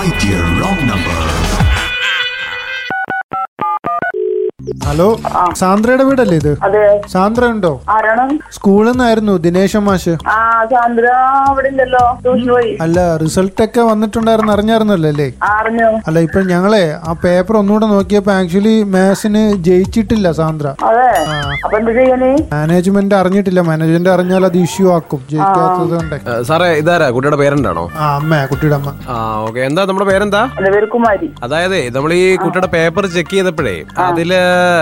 Right here, wrong number. Hello സാന്ദ്രയുടെ വീടല്ലേ ഇത് അതെ സാന്ദ്ര ഉണ്ടോ ആരാണ് സ്കൂളിൽ നിന്നായിരുന്നു ദിനേശൻ മാഷ് ആ ചന്ദ്ര അവിടെ ഇല്ലല്ലോ ട്യൂഷൻ പോയി അല്ല റിസൾട്ട് ഒക്കെ വന്നിട്ടുണ്ടായിരുന്നു അറിഞ്ഞായിരുന്നല്ലോ അല്ലേ ആ, അറിഞ്ഞു അല്ല ഇപ്പൊ ഞങ്ങളെ ആ പേപ്പർ ഒന്നുകൂടെ നോക്കിയപ്പോ ആക്ച്വലി മാത്സിന് ജയിച്ചിട്ടില്ല സാന്ദ്ര അതെ അപ്പൊ എന്ത് ചെയ്യാന് മാനേജ്മെന്റ് അറിഞ്ഞിട്ടില്ല മാനേജ്മെന്റ് അറിഞ്ഞാൽ അത് ഇഷ്യൂ ആക്കും ജയിക്കാത്തത് കൊണ്ട് ഏ, സാറേ ഇതാരാ കുട്ടിയുടെ പേരെന്താണോ ആ അമ്മ കുട്ടിയുടെ അമ്മ ആ ഓക്കെ എന്താ നമ്മുടെ പേരെന്താ എന്റെ പേര് കുമാരി അതായത് നമ്മൾ ഈ കുട്ടിയുടെ പേപ്പർ ചെക്ക് ചെയ്തപ്പോഴേ അതില്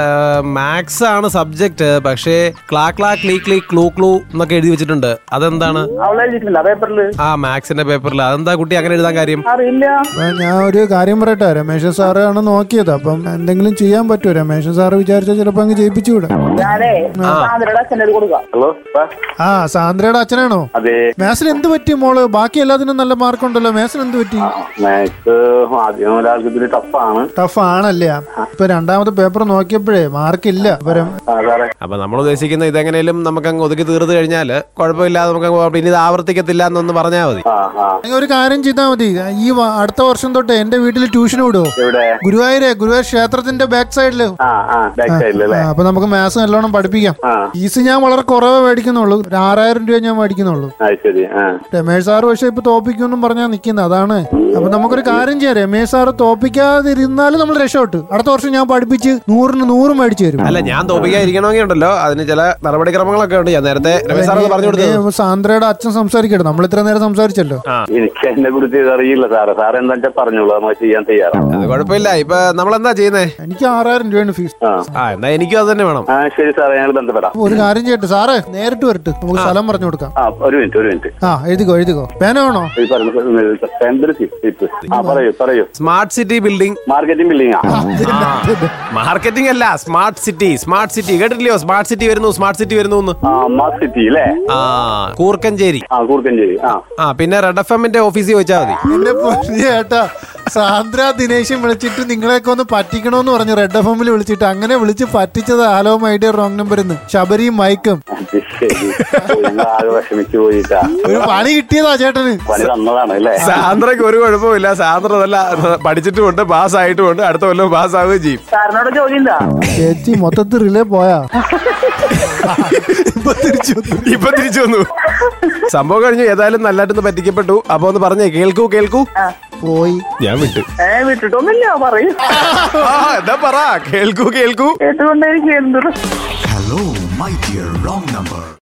മാത്സ് ആണ് സബ്ജക്ട് പക്ഷേ ക്ലാ ക്ലാ ക്ലീ ക്ലീ ക്ലൂ ക്ലൂ എന്നൊക്കെ എഴുതി വെച്ചിട്ടുണ്ട് അതെന്താണ് അവളെ എഴുതിയിട്ടില്ല പേപ്പറില് ആ മാത്സിന്റെ പേപ്പറിൽ അതെന്താ കുട്ടി അങ്ങനെ എഴുതാൻ കാര്യം അറിയില്ല അപ്പൊ ഞാൻ ഒരു കാര്യം പറയട്ടെ രമേശൻ സാറ് ആണ് നോക്കിയത് അപ്പം എന്തെങ്കിലും ചെയ്യാൻ പറ്റുമോ രമേശൻ സാറ് വിചാരിച്ചാൽ ചിലപ്പോ അങ്ങ് ജയിപ്പിച്ചുകൂടെ ഞാനേ ചന്ദ്രയുടെ അച്ഛൻ്റെ കൊടുക്കാം ഹലോ സാർ ആ സാന്ദ്രയുടെ അച്ഛനാണോ അതെ മാത്സിന് എന്ത് പറ്റി മോള് ബാക്കി എല്ലാത്തിനും നല്ല മാർക്ക് ഉണ്ടല്ലോ മാത്സിന് എന്ത് പറ്റി മാത്സ് ആദ്യം ഒരാൾക്ക് ഇതിന് ടഫാണ് ടഫ് ആണല്ലേ ഇപ്പൊ രണ്ടാമത്തെ പേപ്പർ നോക്കിയപ്പോഴേ മാർക്കില്ല പരം ആ സാറേ അപ്പൊ നമ്മൾ ഉദ്ദേശിക്കുന്ന ഇതെങ്ങനെയും നമുക്ക് അങ്ങ് ഒതുക്കി തീർത്ത് കഴിഞ്ഞാൽ കുഴപ്പമില്ലാതെ നമുക്ക് അങ്ങ് പോവാം. പിന്നെ ഇത് ആവർത്തിക്കത്തില്ല എന്നൊന്ന് പറഞ്ഞാൽ മതി ആ ആ നിങ്ങൾ ഒരു കാര്യം ചെയ്താൽ മതി ഈ വ- അടുത്ത വർഷം തൊട്ട് എന്റെ വീട്ടിൽ ട്യൂഷൻ വിടുവോ എവിടെ ഗുരുവായൂരെ ഗുരുവായൂർ ക്ഷേത്രത്തിന്റെ ബാക്ക് സൈഡില് ആ ആ ബാക്ക് സൈഡിൽ അല്ലേ അപ്പൊ നമുക്ക് മാത്സ് നല്ലോണം പഠിപ്പിക്കാം ആ ഫീസ് ഞാൻ വളരെ കുറവേ മേടിക്കുന്നുള്ളൂ ഒരു ആറായിരം രൂപ ഞാൻ മേടിക്കുന്നുള്ളൂ അത് ശരി ആ രമേഷ് സാറ് പക്ഷെ ഇപ്പൊ തോപ്പിക്കുമെന്നും പറഞ്ഞാ നിക്കുന്നത് അതാണ് അപ്പൊ നമുക്കൊരു കാര്യം ചെയ്യാം രമേഷ് സാറ് തോപ്പിക്കാതിരുന്നാലും നമ്മൾ രക്ഷപ്പെട്ടു അടുത്ത വർഷം ഞാൻ പഠിപ്പിച്ച് നൂറിന് നൂറ് മേടിച്ചു തരും അല്ല ഞാൻ തോപ്പിക്കാതിരിക്കണമെങ്കിൽ ഉണ്ടല്ലോ അതിന് ചില നടപടിക്രമങ്ങളൊക്കെ ഉണ്ട് ഞാൻ നേരത്തെ രമേശ് സാറത് പറഞ്ഞു കൊടുത്തത് ഇനി സാന്ദ്രയുടെ അച്ഛൻ സംസാരിക്കട്ടെ നമ്മൾ ഇത്ര നേരം സംസാരിച്ചല്ലോ എനിക്ക് അതിനെ കുറിച്ച് ഇത് അറിയില്ല സാറേ സാർ എന്താ വെച്ചാൽ പറഞ്ഞോളൂ നമുക്ക് ചെയ്യാൻ തയ്യാറാണ് അത് കുഴപ്പമില്ല ഇപ്പൊ നമ്മൾ എന്താ ചെയ്യുന്നേ എനിക്ക് ആറായിരം രൂപയാണ് ഫീസ് ആ ആ എന്നാ എനിക്കും അത് തന്നെ വേണം ആ ശരി സാറേ ഞങ്ങൾ ബന്ധപ്പെടാം അപ്പൊ ഒരു കാര്യം ചെയ്യട്ടെ സാറേ നേരിട്ട് വരട്ടെ നമുക്ക് സ്ഥലം പറഞ്ഞു കൊടുക്കാം ആ ഒരു മിനിറ്റ് ഒരു മിനിറ്റ് ആ എഴുതിക്കോ എഴുതിക്കോ പേന വേണോ ഈ പറഞ്ഞ എന്തൊരു സിപ്പ് ആ പറയൂ പറയൂ smart city building marketing building ആ മാർക്കറ്റിംഗ് അല്ല സ്മാർട്ട് സിറ്റി സ്മാർട്ട് സിറ്റി കേട്ടില്ലയോ സ്മാർട്ട് സിറ്റി വരുന്നു സ്മാർട്ട് സിറ്റി വരുന്നു എന്ന് ആ മാസ് സിറ്റി അല്ലേ ആ കൂർക്കഞ്ചേരി ആ കൂർക്കഞ്ചേരി ആ ആ പിന്നെ റെഡ് എഫ് എമ്മിന്റെ ഓഫീസിൽ വെച്ചാൽ മതി എന്റെ പൊന്നു ചേട്ടാ സാന്ദ്ര ദിനേശും വിളിച്ചിട്ട് നിങ്ങളെയൊക്കെ ഒന്ന് പറ്റിക്കണോന്ന് പറഞ്ഞു റെഡ് എഫ് എമ്മിൽ വിളിച്ചിട്ട് അങ്ങനെ വിളിച്ച് പറ്റിച്ചത് ആലോ മൈഡിയ റോങ് നമ്പർ ശബരിയും മൈക്കും അത് ശരി നിങ്ങൾ ആകെ വിഷമിച്ചു പോയിട്ടാ ഒരു പണി കിട്ടിയതാ ചേട്ടന് പണി തന്നതാണ് അല്ലേ സാന്ദ്രയ്ക്ക് ഒരു കുഴപ്പമില്ല സാന്ദ്ര നല്ല പഠിച്ചിട്ടുമുണ്ട് പാസ് ആയിട്ടുമുണ്ട് അടുത്ത കൊല്ലം പാസ് ആവുകയും ചെയ്യും സാറിനോട് ജോലി ഉണ്ടാ ചേച്ചി മൊത്തത്തിൽ റിലേ പോയാ ഇപ്പൊ തിരിച്ചു വന്നു. ഇപ്പൊ തിരിച്ചു വന്നു സംഭവം കഴിഞ്ഞു ഏതായാലും നല്ലതായിട്ടൊന്ന് പറ്റിക്കപ്പെട്ടു അപ്പൊ ഒന്ന് പറഞ്ഞേ കേൾക്കൂ കേൾക്കൂ പോയി ഞാൻ വിട്ടു ഏ വിട്ടിട്ടൊന്നുമില്ല പറയൂ ആ എന്താ പറ കേൾക്കൂ കേൾക്കൂ കേട്ടുകൊണ്ടേയിരിക്കും എന്തൊരു Hello, my dear wrong number.